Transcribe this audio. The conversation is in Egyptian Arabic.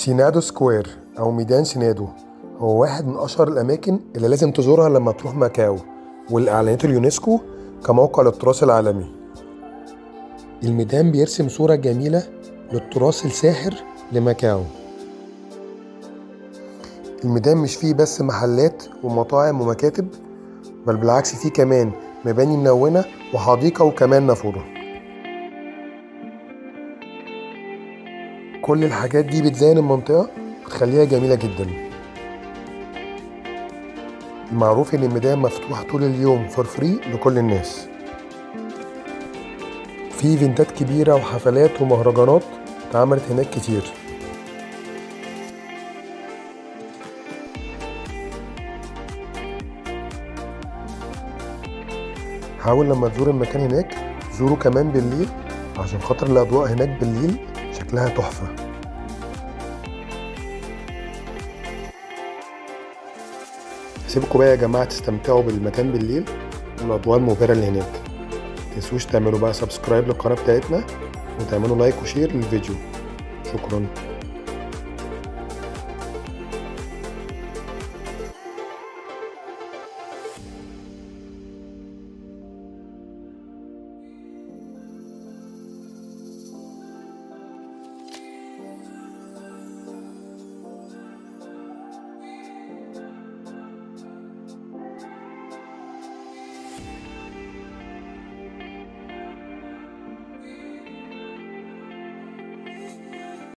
سينادو سكوير أو ميدان سينادو هو واحد من أشهر الأماكن اللي لازم تزورها لما تروح ماكاو واللي أعلنته اليونسكو كموقع للتراث العالمي الميدان بيرسم صورة جميلة للتراث الساحر لماكاو الميدان مش فيه بس محلات ومطاعم ومكاتب بل بالعكس فيه كمان مباني ملونة وحديقة وكمان نافورة كل الحاجات دي بتزين المنطقة وتخليها جميلة جدا المعروف ان الميدان مفتوح طول اليوم فور فري لكل الناس في ايفنتات كبيرة وحفلات ومهرجانات اتعملت هناك كتير حاول لما تزور المكان هناك زوره كمان بالليل عشان خاطر الأضواء هناك بالليل شكلها تحفة سيبكم بقى يا جماعة تستمتعوا بالمكان بالليل والأضواء المبهرة اللي هناك متنسوش تعملوا بقى سبسكرايب للقناة بتاعتنا وتعملوا لايك وشير للفيديو شكرا